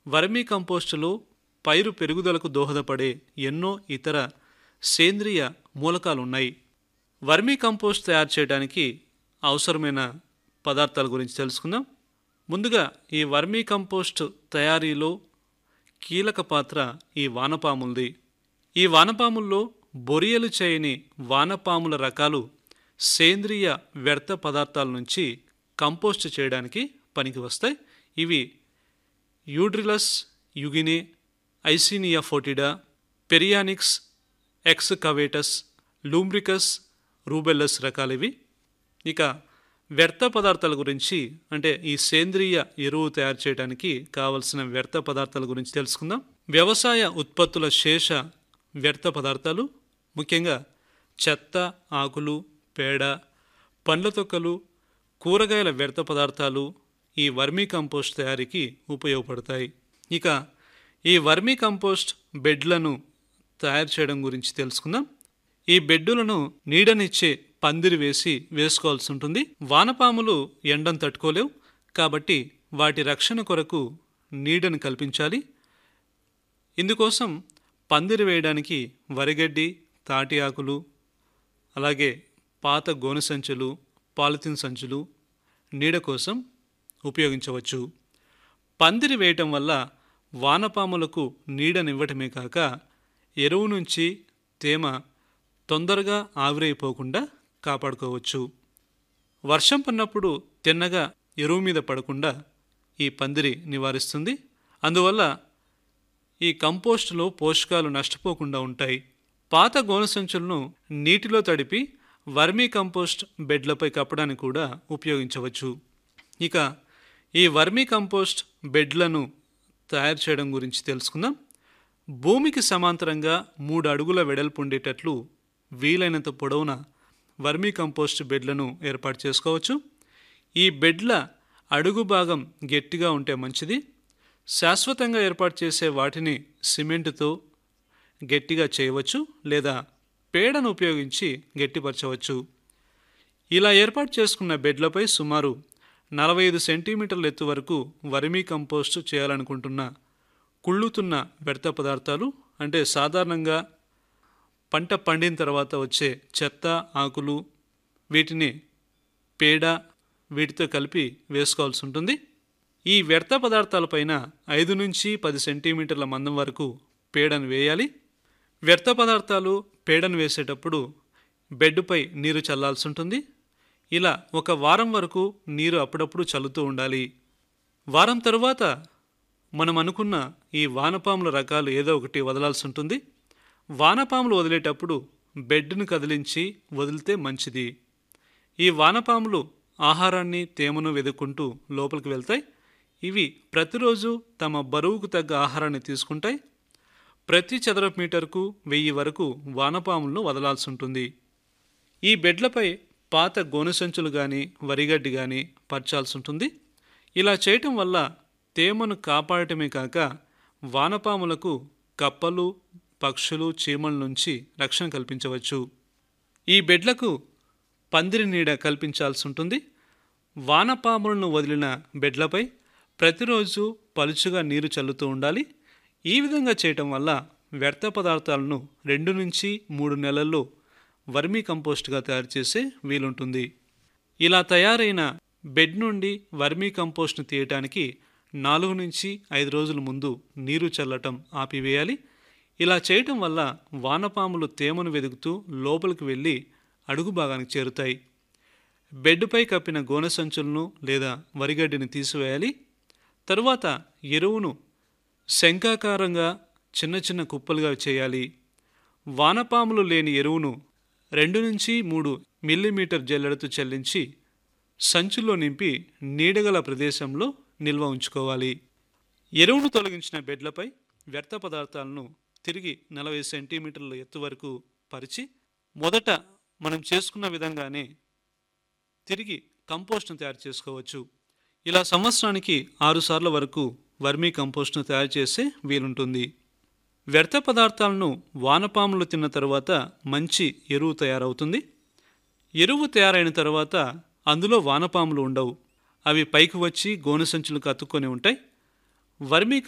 vermi కంపోస్టులో పైరు పెరుగుదలకు దోహదపడే ఎన్నో ఇతర సేంద్రియ మూలకాలు ఉన్నాయి వర్మీ కంపోస్ట్ తయారు చేయడానికి అవసరమైన పదార్థాల గురించి తెలుసుకుందాం ముందుగా ఈ వర్మీ కంపోస్ట్ తయారీలో కీలక పాత్ర ఈ వానపాములది ఈ వానపాముల్లో బొరియలు చేయని వానపాముల రకాలు సేంద్రియ వ్యర్థ పదార్థాల నుంచి కంపోస్ట్ చేయడానికి పనికి వస్తాయి ఇవి యూడ్రిలస్ యుగినే ఐసినియా ఫోటిడా పెరియానిక్స్ ఎక్స్ కవేటస్ లూంబ్రికస్ రూబెల్లస్ రకాలు ఇవి ఇక వ్యర్థ పదార్థాల గురించి అంటే ఈ సేంద్రియ ఎరువు తయారు చేయడానికి కావలసిన వ్యర్థ పదార్థాల గురించి తెలుసుకుందాం వ్యవసాయ ఉత్పత్తుల శేష వ్యర్థ పదార్థాలు ముఖ్యంగా చెత్త ఆకులు పేడ పండ్ల తొక్కలు కూరగాయల వ్యర్థ పదార్థాలు ఈ వర్మీ కంపోస్ట్ తయారీకి ఉపయోగపడతాయి ఇక ఈ వర్మీ కంపోస్ట్ బెడ్లను తయారు చేయడం గురించి తెలుసుకుందాం ఈ బెడ్డులను నీడనిచ్చే పందిరి వేసి వేసుకోవాల్సి ఉంటుంది వానపాములు ఎండను తట్టుకోలేవు కాబట్టి వాటి రక్షణ కొరకు నీడను కల్పించాలి ఇందుకోసం పందిరి వేయడానికి వరిగడ్డి తాటి ఆకులు అలాగే పాత గోనె సంచులు పాలిథిన్ సంచులు నీడ కోసం ఉపయోగించవచ్చు పందిరి వేయటం వల్ల వానపాములకు నీడనివ్వటమే కాక ఎరువు నుంచి తేమ తొందరగా ఆవిరైపోకుండా కాపాడుకోవచ్చు వర్షం పడినప్పుడు తిన్నగా ఎరువు మీద పడకుండా ఈ పందిరి నివారిస్తుంది అందువల్ల ఈ కంపోస్టులో పోషకాలు నష్టపోకుండా ఉంటాయి పాత గోనె సంచులను నీటిలో తడిపి వర్మీ కంపోస్ట్ బెడ్లపై కప్పడానికి కూడా ఉపయోగించవచ్చు ఇక ఈ వర్మీ కంపోస్ట్ బెడ్లను తయారు చేయడం గురించి తెలుసుకుందాం భూమికి సమాంతరంగా మూడు అడుగుల వెడల్పు ఉండేటట్లు వీలైనంత పొడవున వర్మీ కంపోస్ట్ బెడ్లను ఏర్పాటు చేసుకోవచ్చు ఈ బెడ్ల అడుగు భాగం గట్టిగా ఉంటే మంచిది శాశ్వతంగా ఏర్పాటు చేసే వాటిని సిమెంటుతో గట్టిగా చేయవచ్చు లేదా పేడను ఉపయోగించి గట్టిపరచవచ్చు ఇలా ఏర్పాటు చేసుకున్న బెడ్లపై సుమారు నలభై ఐదు సెంటీమీటర్ల ఎత్తు వరకు వర్మీ కంపోస్ట్ చేయాలనుకుంటున్న కుళ్ళుతున్న వ్యర్థ పదార్థాలు అంటే సాధారణంగా పంట పండిన తర్వాత వచ్చే చెత్త ఆకులు వీటిని పేడ వీటితో కలిపి వేసుకోవాల్సి ఉంటుంది ఈ వ్యర్థ పదార్థాలపైన ఐదు నుంచి పది సెంటీమీటర్ల మందం వరకు పేడను వేయాలి వ్యర్థ పదార్థాలు పేడను వేసేటప్పుడు బెడ్పై నీరు చల్లాల్సి ఉంటుంది ఇలా ఒక వారం వరకు నీరు అప్పుడప్పుడు చల్లుతూ ఉండాలి వారం తరువాత మనం అనుకున్న ఈ వానపాముల రకాలు ఏదో ఒకటి వదలాల్సి ఉంటుంది వానపాములు వదిలేటప్పుడు బెడ్ను కదిలించి వదిలితే మంచిది ఈ వానపాములు ఆహారాన్ని తేమను వెదుక్కుంటూ లోపలికి వెళ్తాయి ఇవి ప్రతిరోజు తమ బరువుకు తగ్గ ఆహారాన్ని తీసుకుంటాయి ప్రతి చదరపు మీటర్కు వెయ్యి వరకు వానపాములను వదలాల్సి ఉంటుంది ఈ బెడ్లపై పాత గోనె సంచులు కానీ వరిగడ్డి కానీ పరచాల్సి ఉంటుంది ఇలా చేయటం వల్ల తేమను కాపాడటమే కాక వానపాములకు కప్పలు పక్షులు చీమల నుంచి రక్షణ కల్పించవచ్చు ఈ బెడ్లకు పందిరి నీడ కల్పించాల్సి ఉంటుంది వానపాములను వదిలిన బెడ్లపై ప్రతిరోజు పలుచుగా నీరు చల్లుతూ ఉండాలి ఈ విధంగా చేయటం వల్ల వ్యర్థ పదార్థాలను రెండు నుంచి మూడు నెలల్లో వర్మీ కంపోస్ట్గా తయారు చేసే వీలుంటుంది ఇలా తయారైన బెడ్ నుండి వర్మీ కంపోస్ట్ను తీయటానికి నాలుగు నుంచి ఐదు రోజుల ముందు నీరు చల్లటం ఆపివేయాలి ఇలా చేయటం వల్ల వానపాములు తేమను వెదుగుతూ లోపలికి వెళ్ళి అడుగు భాగానికి చేరుతాయి బెడ్పై కప్పిన గోనె సంచులను లేదా వరిగడ్డిని తీసివేయాలి తరువాత ఎరువును శంఖాకారంగా చిన్న చిన్న కుప్పలుగా చేయాలి వానపాములు లేని ఎరువును రెండు నుంచి మూడు మిల్లీమీటర్ జల్లెడతో చెల్లించి సంచుల్లో నింపి నీడగల ప్రదేశంలో నిల్వ ఉంచుకోవాలి ఎరువును తొలగించిన బెడ్లపై వ్యర్థ పదార్థాలను తిరిగి నలభై సెంటీమీటర్ల ఎత్తు వరకు పరిచి మొదట మనం చేసుకున్న విధంగానే తిరిగి కంపోస్ట్ను తయారు చేసుకోవచ్చు ఇలా సంవత్సరానికి ఆరు సార్ల వరకు వర్మీ కంపోస్ట్ను తయారు చేసే వీలుంటుంది వ్యర్థ పదార్థాలను వానపాములు తిన్న తర్వాత మంచి ఎరువు తయారవుతుంది ఎరువు తయారైన తర్వాత అందులో వానపాములు ఉండవు అవి పైకి వచ్చి గోనె సంచులకు అతుక్కొని ఉంటాయి వర్మీ